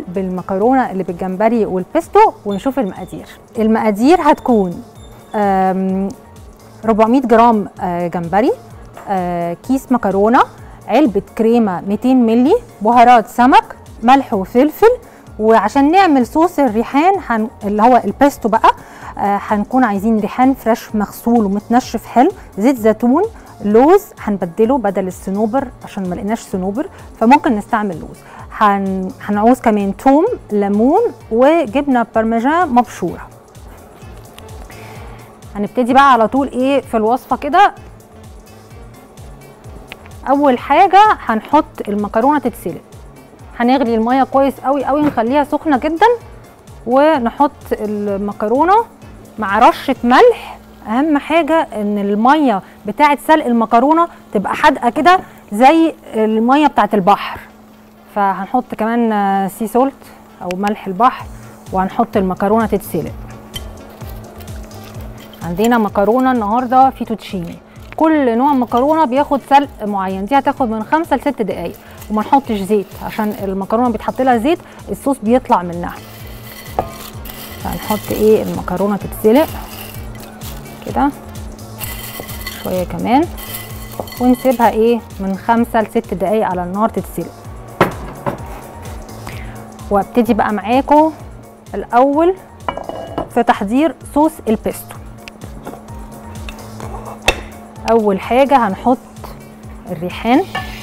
بالمكرونه اللي بالجمبري والبيستو ونشوف المقادير المقادير هتكون آم، 400 جرام آه، جمبري آه، كيس مكرونه علبه كريمه 200 ملي بهارات سمك ملح وفلفل وعشان نعمل صوص الريحان هن... اللي هو البيستو بقى آه، هنكون عايزين ريحان فريش مغسول ومتنشف حلو زيت زيتون لوز هنبدله بدل الصنوبر عشان ما لقيناش صنوبر فممكن نستعمل لوز هن... هنعوز كمان توم ليمون وجبنه بارميجان مبشوره هنبتدي بقى على طول ايه في الوصفه كده اول حاجه هنحط المكرونه تتسلق هنغلي الميه كويس قوي قوي نخليها سخنه جدا ونحط المكرونه مع رشه ملح اهم حاجه ان الميه بتاعه سلق المكرونه تبقى حادقه كده زي الميه بتاعه البحر فهنحط كمان آه، سي سولت او ملح البحر وهنحط المكرونه تتسلق عندنا مكرونه النهارده فيتوتشيني كل نوع مكرونه بياخد سلق معين دي هتاخد من خمسة لست دقايق وما نحطش زيت عشان المكرونه بيتحط لها زيت الصوص بيطلع منها فهنحط ايه المكرونه تتسلق كده شويه كمان ونسيبها ايه من خمسة لست دقايق على النار تتسلق وابتدي بقى معاكم الاول في تحضير صوص البيستو اول حاجه هنحط الريحان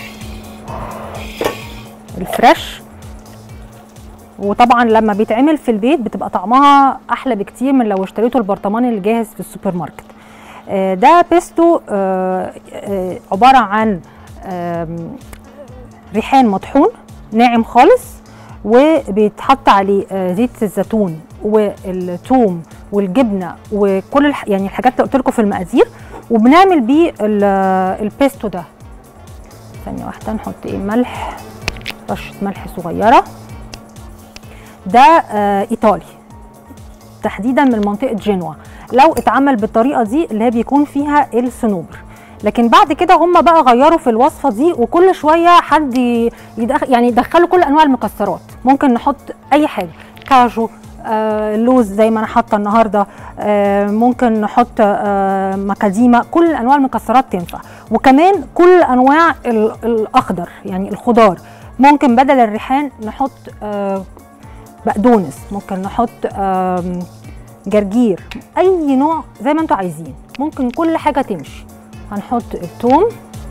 الفريش وطبعا لما بيتعمل في البيت بتبقى طعمها احلى بكتير من لو اشتريتوا البرطمان اللي جاهز في السوبر ماركت آه، ده بيستو آه، آه، عباره عن آم، ريحان مطحون ناعم خالص وبيتحط عليه آه، زيت الزيتون والثوم والجبنه وكل الح... يعني الحاجات اللي قلت لكم في المقادير وبنعمل بيه ال- البيستو ده ثانيه واحده نحط ايه ملح رشه ملح صغيره ده آه ايطالي تحديدا من منطقه جنوة لو اتعمل بالطريقه دي اللي هي بيكون فيها الصنوبر لكن بعد كده هم بقى غيروا في الوصفه دي وكل شويه حد ي- يدخل يعني يدخلوا كل انواع المكسرات ممكن نحط اي حاجه كاجو آه لوز زي ما انا حاطه النهارده آه ممكن نحط آه مكاديما كل انواع المكسرات تنفع وكمان كل انواع ال- الاخضر يعني الخضار ممكن بدل الريحان نحط آه بقدونس ممكن نحط آم، جرجير اي نوع زي ما انتوا عايزين ممكن كل حاجه تمشي هنحط الثوم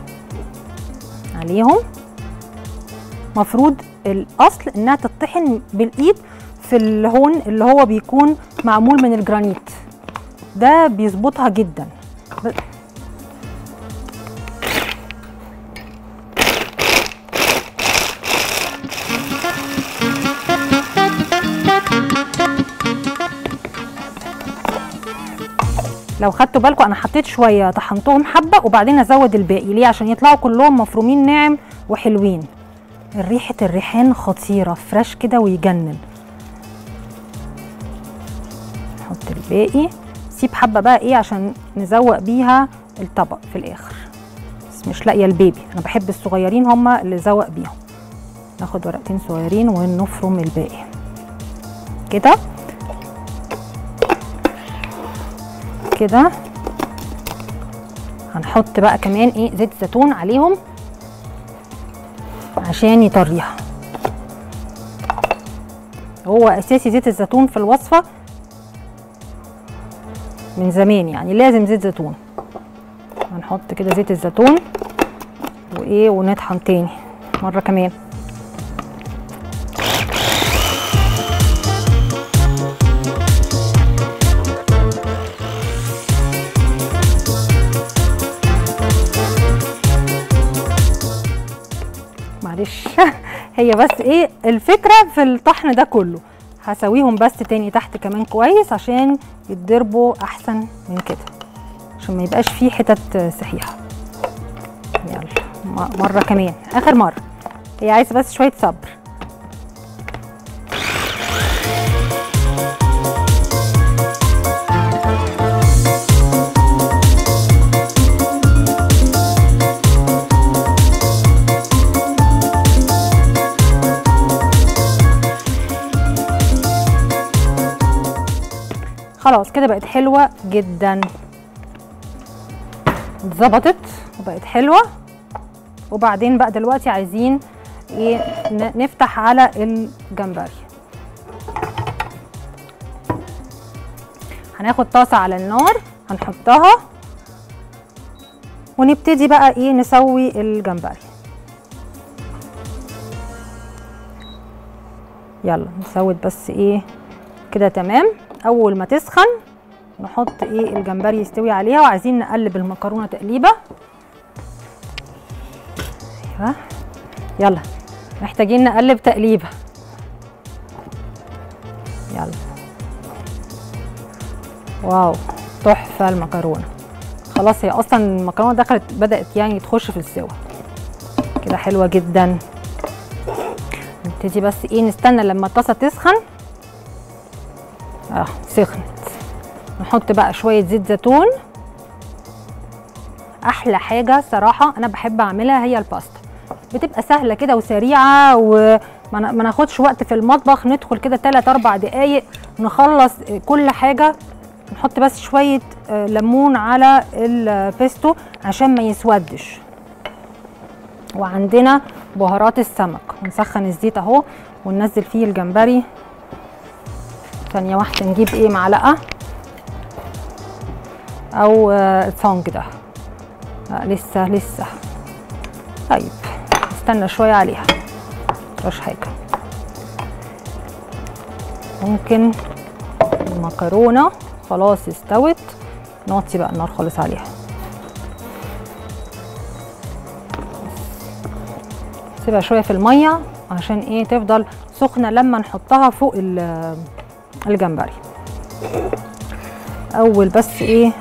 عليهم مفروض الاصل انها تطحن بالايد في الهون اللي هو بيكون معمول من الجرانيت ده بيظبطها جدا ب- لو خدتوا بالكم انا حطيت شويه طحنتهم حبه وبعدين ازود الباقي ليه عشان يطلعوا كلهم مفرومين ناعم وحلوين ريحه الريحان خطيره فريش كده ويجنن نحط الباقي سيب حبه بقى ايه عشان نزوق بيها الطبق في الاخر بس مش لاقيه البيبي انا بحب الصغيرين هما اللي زوق بيهم ناخد ورقتين صغيرين ونفرم الباقي كده كده هنحط بقى كمان ايه زيت زيتون عليهم عشان يطريها هو اساسي زيت الزيتون في الوصفه من زمان يعني لازم زيت زيتون هنحط كده زيت الزيتون وايه ونطحن تاني مره كمان معلش هي بس ايه الفكره في الطحن ده كله هسويهم بس تاني تحت كمان كويس عشان يتضربوا احسن من كده عشان ما يبقاش فيه حتت سحيحه يلا م- مره كمان اخر مره هي عايزه بس شويه صبر خلاص كده بقت حلوه جدا اتظبطت وبقت حلوه وبعدين بقى دلوقتي عايزين ايه ن- نفتح على الجمبري هناخد طاسه على النار هنحطها ونبتدي بقى ايه نسوي الجمبري يلا نسود بس ايه كده تمام اول ما تسخن نحط ايه الجمبري يستوي عليها وعايزين نقلب المكرونه تقليبه ايوه يلا محتاجين نقلب تقليبه يلا واو تحفه المكرونه خلاص هي اصلا المكرونه دخلت بدات يعني تخش في السوا كده حلوه جدا نبتدي بس ايه نستنى لما الطاسه تسخن اه سخنت نحط بقى شويه زيت زيتون احلى حاجه صراحه انا بحب اعملها هي الباستا بتبقى سهله كده وسريعه وما نا- ما ناخدش وقت في المطبخ ندخل كده 3 4 دقايق نخلص كل حاجه نحط بس شويه آه، ليمون على البيستو عشان ما يسودش وعندنا بهارات السمك ونسخن الزيت اهو وننزل فيه الجمبري ثانيه واحده نجيب ايه معلقه او آه، الصنج ده لا لسه لسه طيب استنى شويه عليها مش حاجه ممكن المكرونه خلاص استوت نوطي بقى النار خالص عليها سيبها شويه في الميه عشان ايه تفضل سخنه لما نحطها فوق ال- الجمبري اول بس ايه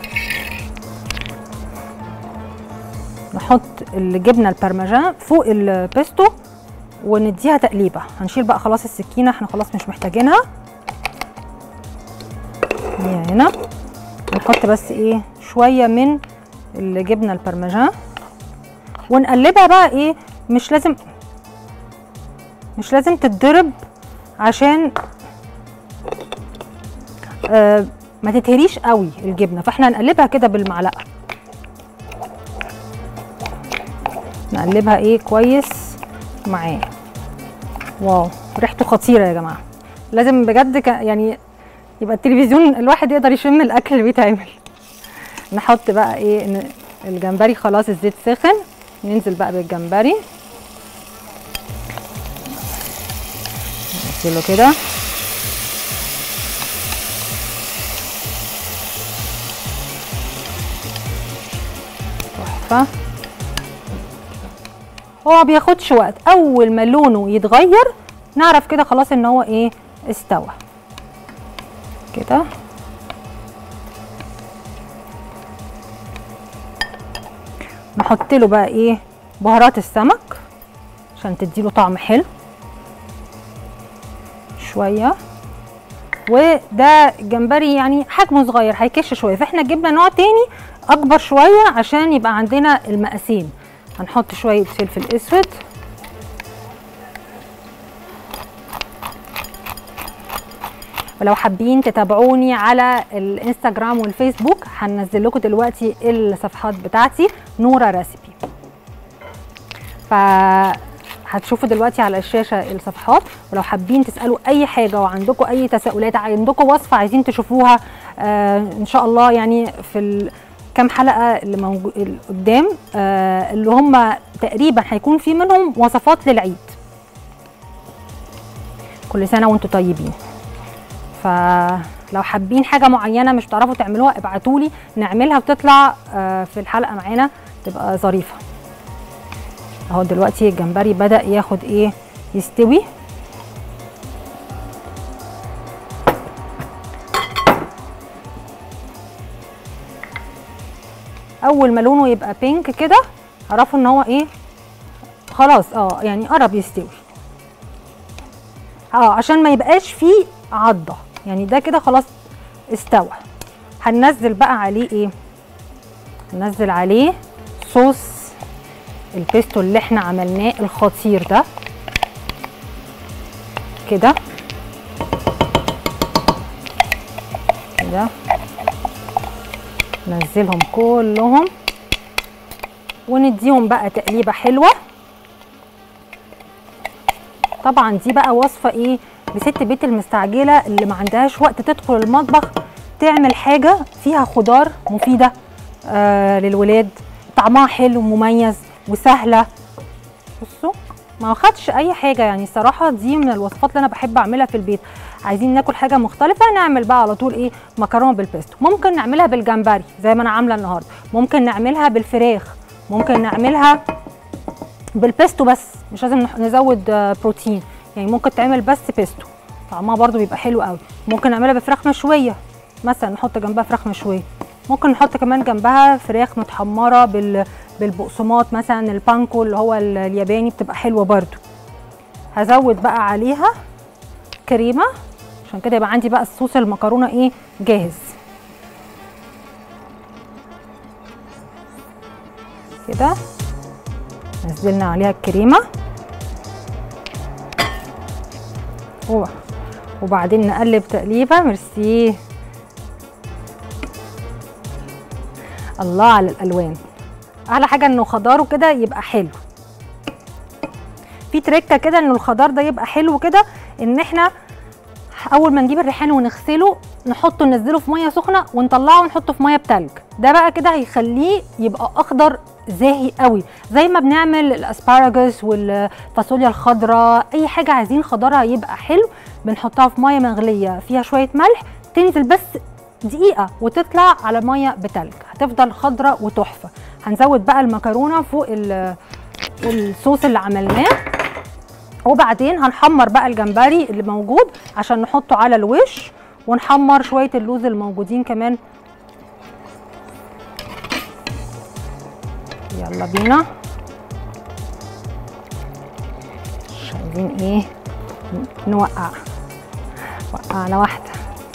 نحط الجبنه البرمجان فوق البيستو ونديها تقليبه هنشيل بقى خلاص السكينه احنا خلاص مش محتاجينها هي هنا نحط بس ايه شويه من الجبنه البرمجان ونقلبها بقى ايه مش لازم مش لازم تتضرب عشان آه ما تتهريش قوي الجبنه فاحنا هنقلبها كده بالمعلقه نقلبها ايه كويس معاه واو ريحته خطيره يا جماعه لازم بجد ك... يعني يبقى التلفزيون الواحد يقدر يشم الاكل اللي بيتعمل نحط بقى ايه ن- الجمبري خلاص الزيت سخن ننزل بقى بالجمبري ننزله كده تحفه هو ما بياخدش وقت اول ما لونه يتغير نعرف كده خلاص ان هو ايه استوى كده نحط له بقى ايه بهارات السمك عشان تديله طعم حلو شويه وده جمبري يعني حجمه صغير هيكش شويه فاحنا جبنا نوع تاني اكبر شويه عشان يبقى عندنا المقاسين هنحط شويه فلفل اسود ولو حابين تتابعوني على الانستجرام والفيسبوك هنزل لكم دلوقتي الصفحات بتاعتي نورا ريسيبي ف هتشوفوا دلوقتي على الشاشه الصفحات ولو حابين تسالوا اي حاجه وعندكم اي تساؤلات عندكم وصفه عايزين تشوفوها آه ان شاء الله يعني في ال... كام حلقه اللي موجود اللي قدام آه اللي هم تقريبا هيكون في منهم وصفات للعيد كل سنه وانتم طيبين فلو حابين حاجه معينه مش بتعرفوا تعملوها ابعتوا لي نعملها وتطلع آه في الحلقه معانا تبقى ظريفه اهو دلوقتي الجمبري بدا ياخد ايه يستوي اول ما لونه يبقى بينك كده اعرفوا ان هو ايه خلاص اه يعني قرب يستوي اه عشان ما يبقاش فيه عضه يعني ده كده خلاص استوى هننزل بقى عليه ايه هننزل عليه صوص البيستو اللي احنا عملناه الخطير ده كده كده ننزلهم كلهم ونديهم بقى تقليبه حلوه طبعا دي بقى وصفه ايه لست بيت المستعجله اللي ما عندهاش وقت تدخل المطبخ تعمل حاجه فيها خضار مفيده آه للولاد طعمها حلو مميز وسهله بصوا ما خدش اي حاجه يعني الصراحه دي من الوصفات اللي انا بحب اعملها في البيت عايزين ناكل حاجه مختلفه نعمل بقى على طول ايه مكرونه بالبيستو ممكن نعملها بالجمبري زي ما انا عامله النهارده ممكن نعملها بالفراخ ممكن نعملها بالبيستو بس مش لازم نح- نزود آه، بروتين يعني ممكن تعمل بس بيستو طعمها برضو بيبقى حلو قوي ممكن نعملها بفراخ مشويه مثلا نحط جنبها فراخ مشويه ممكن نحط كمان جنبها فراخ متحمره بال بالبقسماط مثلا البانكو اللي هو ال- الياباني بتبقى حلوه برضو هزود بقى عليها كريمه عشان كده يبقى عندي بقى الصوص المكرونه ايه جاهز كده نزلنا عليها الكريمه و- وبعدين نقلب تقليبه ميرسي الله على الالوان احلى حاجه انه خضاره كده يبقى حلو في تريكه كده انه الخضار ده يبقى حلو كده ان احنا اول ما نجيب الريحان ونغسله نحطه ننزله في ميه سخنه ونطلعه ونحطه في ميه بتلج ده بقى كده هيخليه يبقى اخضر زاهي قوي زي ما بنعمل الاسباراجوس والفاصوليا الخضراء اي حاجه عايزين خضارها يبقى حلو بنحطها في ميه مغليه فيها شويه ملح تنزل بس دقيقه وتطلع على ميه بتلج هتفضل خضراء وتحفه هنزود بقى المكرونه فوق ال- الصوص اللي عملناه وبعدين هنحمر بقى الجمبري اللي موجود عشان نحطه على الوش ونحمر شويه اللوز الموجودين كمان يلا بينا مش عايزين ايه نوقع وقعنا واحده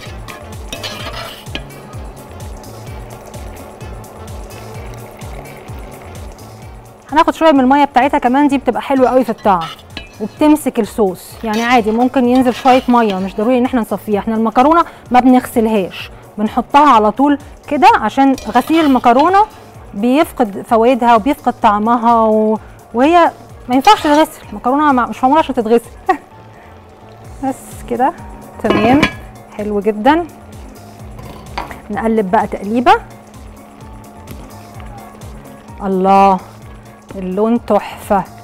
هناخد شويه من الميه بتاعتها كمان دي بتبقى حلوه قوي في الطعم وبتمسك الصوص يعني عادي ممكن ينزل شويه ميه مش ضروري ان احنا نصفيها احنا المكرونه ما بنغسلهاش بنحطها على طول كده عشان غسيل المكرونه بيفقد فوائدها وبيفقد طعمها و... وهي ما ينفعش تتغسل المكرونه ما- مش معموله عشان تتغسل بس كده تمام حلو جدا نقلب بقى تقليبه الله اللون تحفه